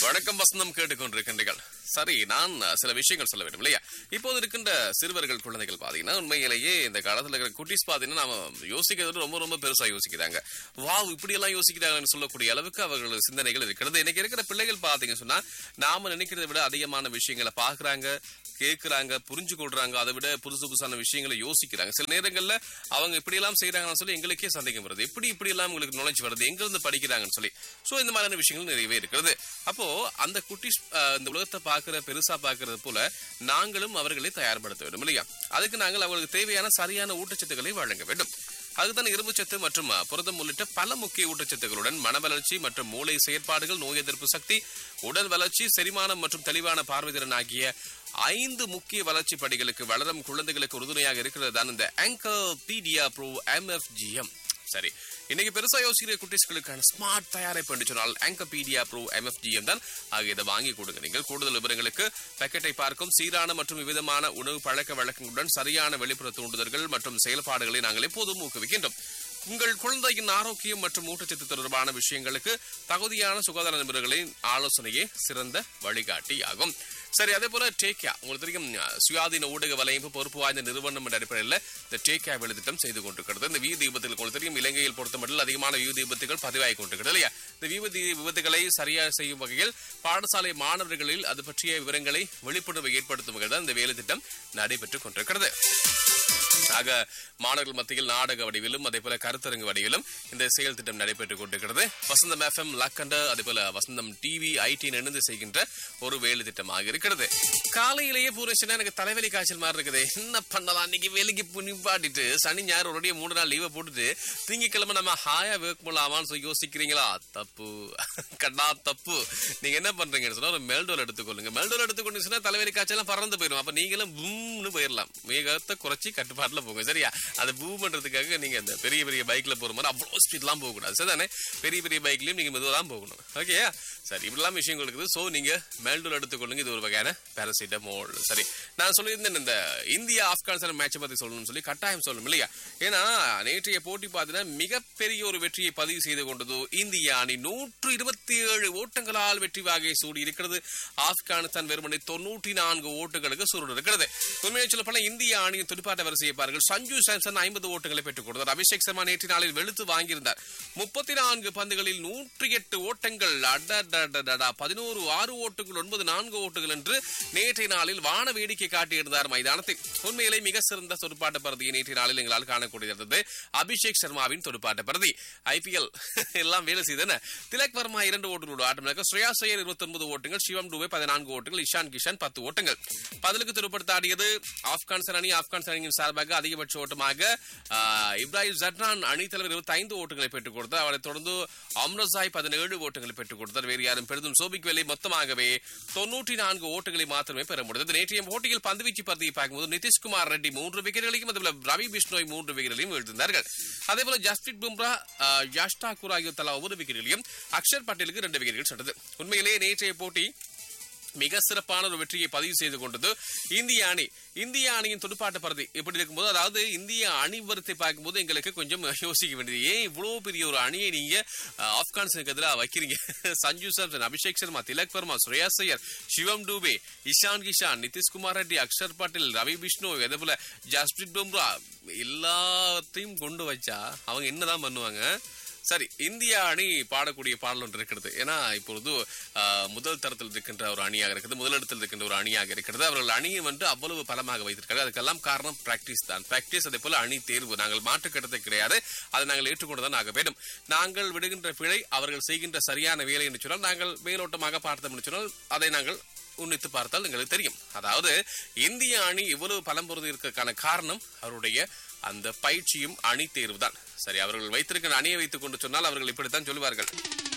வணக்கம் வசந்தம் கேட்டுக்கொண்டிருக்கின்றீர்கள் சரி நான் சில விஷயங்கள் சொல்ல வேண்டும் இல்லையா இப்போது இருக்கின்ற சிறுவர்கள் குழந்தைகள் பாத்தீங்கன்னா உண்மையிலேயே இந்த காலத்துல இருக்கிற குட்டிஸ் பாத்தீங்கன்னா நாம யோசிக்கிறது ரொம்ப ரொம்ப பெருசா யோசிக்கிறாங்க வாவ் இப்படி எல்லாம் யோசிக்கிறாங்கன்னு சொல்லக்கூடிய அளவுக்கு அவர்கள் சிந்தனைகள் இருக்கிறது இன்னைக்கு இருக்கிற பிள்ளைகள் பாத்தீங்கன்னு சொன்னா நாம நினைக்கிறதை விட அதிகமான விஷயங்களை பாக்குறாங்க கேட்கறாங்க புரிஞ்சு கொள்றாங்க அதை விட புதுசு புதுசான விஷயங்களை யோசிக்கிறாங்க சில நேரங்கள்ல அவங்க இப்படி எல்லாம் செய்யறாங்கன்னு சொல்லி எங்களுக்கே சந்தேகம் வருது எப்படி இப்படி எல்லாம் உங்களுக்கு நாலேஜ் வருது எங்க இருந்து படிக்கிறாங்கன்னு சொல்லி சோ இந்த மாதிரியான விஷயங்கள் நிறையவே இருக்கிறது அப்போ அந்த குட்டிஸ் அஹ், இந்த உலகத்தை பாக்குற பெருசா பாக்குறது போல நாங்களும் அவர்களை தயார்படுத்த வேண்டும் இல்லையா அதுக்கு நாங்கள் அவர்களுக்கு தேவையான சரியான ஊட்டச்சத்துக்களை வழங்க வேண்டும் அதுதான் இரும்புச்சத்து மற்றும் அஹ், புரதம் உள்ளிட்ட பல முக்கிய ஊட்டச்சத்துக்களுடன் மன வளர்ச்சி மற்றும் மூளை செயற்பாடுகள் நோய் எதிர்ப்பு சக்தி உடல் வளர்ச்சி செரிமானம் மற்றும் தெளிவான பார்வைத்திறன் ஆகிய ஐந்து முக்கிய வளர்ச்சி படிகளுக்கு வளரும் குழந்தைகளுக்கு உறுதுணையாக இருக்கிறது தான் இந்த ஆங்கர் பீடியா ப்ரோ எம்எஃப்ஜிஎம் சரி இன்னைக்கு பெருசா யோசிக்கிற குட்டீஸ்களுக்கான ஸ்மார்ட் தயாரிப்பு என்று சொன்னால் ஆங்கபீடியா ப்ரோ எம்எஃப்ஜிஎம் தான் ஆகிய இதை வாங்கி கொடுங்க நீங்கள் கூடுதல் விவரங்களுக்கு பேக்கெட்டை பார்க்கும் சீரான மற்றும் விதமான உணவு பழக்க வழக்கங்களுடன் சரியான வெளிப்புற தூண்டுதல்கள் மற்றும் செயல்பாடுகளை நாங்கள் எப்போதும் ஊக்குவிக்கின்றோம் உங்கள் குழந்தையின் ஆரோக்கியம் மற்றும் ஊட்டச்சத்து தொடர்பான விஷயங்களுக்கு தகுதியான சுகாதார நிபுணர்களின் ஆலோசனையே சிறந்த வழிகாட்டி ஆகும் சரி அதே போல டேக்கியா உங்களுக்கு தெரியும் அஹ், சுயாதீன ஊடக வலையமைப்பு பொறுப்பு வாய்ந்த நிறுவனம் என்ற அடிப்படையில் இந்த டேக்கியா வேலைத்திட்டம் செய்து கொண்டிருக்கிறது இந்த வீ தீபத்தில் உங்களுக்கு தெரியும் இலங்கையில் பொறுத்தமட்டில் அதிகமான வீ தீபத்துகள் பதிவாகி கொண்டிருக்கிறது இல்லையா இந்த வீ தி- விபத்துகளை சரியாக செய்யும் வகையில் பாடசாலை மாணவர்களில் அது பற்றிய விவரங்களை விழிப்புணர்வை ஏற்படுத்தும் வகையில் தான் இந்த வேலைத்திட்டம் நடைபெற்றுக் கொண்டிருக்கிறது ஆக மாணவர்கள் மத்தியில் நாடக வடிவிலும் அதே போல கருத்தரங்கு வடிவிலும் இந்த செயல் திட்டம் நடைபெற்றுக் கொண்டிருக்கிறது வசந்தம் எஃப்எம் லக்கண்ட அதே போல வசந்தம் டிவி ஐடி இணைந்து செய்கின்ற ஒரு வேலை திட்டமாக இருக்கிறது காலையிலேயே பூரேஷனா எனக்கு தலைவலி காய்ச்சல் மாதிரி இருக்குது என்ன பண்ணலாம் இன்னைக்கு வேலைக்கு புனிப்பாட்டிட்டு சனி ஞாயிறு ஒரு மூணு நாள் லீவை போட்டுட்டு திங்கக்கிழமை நம்ம ஹாயா வேக் பண்ணலாமான்னு சொல்லி யோசிக்கிறீங்களா தப்பு கண்ணா தப்பு நீங்க என்ன பண்றீங்கன்னு சொன்னா ஒரு மெல்டோல் எடுத்துக்கொள்ளுங்க மெல்டோல் எடுத்துக்கொண்டு தலைவலி காய்ச்சலாம் பறந்து போயிடும் அப்ப நீங்களும் பூம்னு போயிடலாம் வேகத்தை குறைச்சி கட்டுப்பாட்டுல போங்க சரியா அது பூம் பண்றதுக்காக நீங்க அந்த பெரிய பெரிய பைக்ல போற மாதிரி அவ்வளவு ஸ்பீட்லாம் போக கூடாது சரிதானே பெரிய பெரிய பைக்லயும் நீங்க மெதுவாக தான் போகணும் ஓகே சரி இப்படிலாம் விஷயங்கள் இருக்குது சோ நீங்க மெல்டோல் எடுத்துக்கொள்ளுங்க இது ஒரு வகையான பேராசிட்டமோல் சரி நான் சொல்லியிருந்தேன் இந்த இந்தியா ஆப்கானிஸ்தான் மேட்சை பத்தி சொல்லணும்னு சொல்லி கட்டாயம் சொல்லணும் இல்லையா ஏன்னா நேற்றைய போட்டி பார்த்தீங்கன்னா மிகப்பெரிய ஒரு வெற்றியை பதிவு செய்து கொண்டது இந்திய அணி நூற்று இருபத்தி ஏழு ஓட்டங்களால் வெற்றி வாகை சூடி இருக்கிறது ஆப்கானிஸ்தான் வெறுமனே தொண்ணூற்றி நான்கு ஓட்டுகளுக்கு சூடு இருக்கிறது உண்மையை சொல்ல போல இந்திய அணியின் துடுப்பாட்ட வரிசையை பாருங்கள் சஞ்சு சாம்சன் ஐம்பது ஓட்டுகளை பெற்றுக் கொடுத்தார் அபிஷேக் சர்மா நேற்று நாளில் வெளுத்து வாங்கியிருந்தார் முப்பத்தி நான்கு பந்துகளில் நூற்றி எட்டு ஓட்டங்கள் அடடடடடா பதினோரு ஆறு ஓட்டுகள் ஒன்பது நான்கு ஓட்டுகள் என்று நேற்றைய நாளில் வான வேடிக்கை காட்டியிருந்தார் மைதானத்தில் உண்மையிலே மிக சிறந்த துடுப்பாட்ட பரதியை நேற்றைய நாளில் எங்களால் காணக்கூடியது அபிஷேக் சர்மாவின் துடுப்பாட்ட பரதி ஐபிஎல் எல்லாம் வேலை செய்தன திலக் வர்மா இரண்டு ஓட்டுகளோடு ஆட்டமிழக்க ஸ்ரேயா சையர் இருபத்தி ஒன்பது ஓட்டுகள் சிவம் டூவே பதினான்கு ஓட்டுகள் இஷான் கிஷன் பத்து ஓட்டங்கள் பதிலுக்கு துடுப்படுத்த ஆடியது ஆப்கானிஸ்தான் அணி ஆப்கானிஸ்தான் அணியின் சார்பாக அதிகபட்ச ஓட்டமாக ஆஹ், இப்ராஹிம் ஜட்ரான் அணித் தலைவர் இருபத்தி ஐந்து ஓட்டுகளை பெற்றுக் கொடுத்தார் அவரைத் தொடர்ந்து அம்ரசாய் பதினேழு ஓட்டுகளை பெற்றுக் கொடுத்தார் வேறு யாரும் பெரிதும் சோபிக் வேலை மொத்தமாகவே தொன்னூற்றி நான்கு ஓட்டுகளை மாத்திரமே பெற முடிந்தது நேற்றைய போட்டியில் பந்துவீச்சு பரதியை பார்க்கும்போது நிதிஷ்குமார் ரெட்டி மூன்று விக்கெட்டுகளையும் அதுபோல ரவி பிஷ்ணோய் மூன்று விக்கெட்டுகளையும் வீழ்த்திருந்தார்கள் அதேபோல ஜஸ்பிரித் பும்ரா ஆஹ், யாஷ் தாக்கூர் ஆகியோர் தலா ஒவ்வொரு விக்கெட்டுகளையும் அக்ஷர் பட்டேலுக்கு ரெண்டு விக்கெட்டுகள் சென்றது உண்மையிலேயே நேற்றைய போட்டி மிக சிறப்பான ஒரு வெற்றியை பதிவு செய்து கொண்டது இந்திய அணி இந்திய அணியின் துடுப்பாட்ட பரதி இப்படி இருக்கும்போது அதாவது இந்திய அணி வரத்தை பார்க்கும்போது எங்களுக்கு கொஞ்சம் யோசிக்க வேண்டியது ஏன் இவ்வளவு பெரிய ஒரு அணியை நீங்க அஹ், ஆப்கானிஸ்தானுக்கு எதிராக வைக்கிறீங்க சஞ்சு சாம்சன் அபிஷேக் சர்மா திலக் வர்மா ஸ்ரேயாஸ் ஐயர் சிவம் டூபே இஷான் கிஷான் நிதிஷ்குமார் ரெட்டி அக்ஷர் பட்டேல் ரவி பிஷ்ணு அதே போல ஜஸ்பிரித் பும்ரா எல்லாத்தையும் கொண்டு வச்சா அவங்க என்னதான் பண்ணுவாங்க சரி இந்திய அணி பாடக்கூடிய பாடல் ஒன்று இருக்கிறது ஏன்னா இப்பொழுது ஆஹ், முதல் தரத்தில் இருக்கின்ற ஒரு அணியாக இருக்குது முதலிடத்தில் இருக்கின்ற ஒரு அணியாக இருக்கிறது அவர்கள் அணியை வந்து அவ்வளவு பலமாக வைத்திருக்காங்க அதுக்கெல்லாம் காரணம் பிராக்டிஸ் தான் பிராக்டிஸ் அதே போல அணி தேர்வு நாங்கள் மாற்று கட்டத்தை கிடையாது அதை நாங்கள் ஏற்றுக்கொண்டுதான் ஆக வேண்டும் நாங்கள் விடுகின்ற பிழை அவர்கள் செய்கின்ற சரியான வேலை என்று சொன்னால் நாங்கள் மேலோட்டமாக பார்த்தோம் என்று சொன்னால் அதை நாங்கள் உன்னித்து பார்த்தால் எங்களுக்கு தெரியும் அதாவது இந்திய அணி இவ்வளவு பலம் பொருந்தி இருக்கான காரணம் அவருடைய அந்த பயிற்சியும் அணி தேர்வு தான் சரி அவர்கள் வைத்திருக்கிற அணியை வைத்துக் கொண்டு சொன்னால் அவர்கள் இப்படித்தான் சொல்லுவார்கள்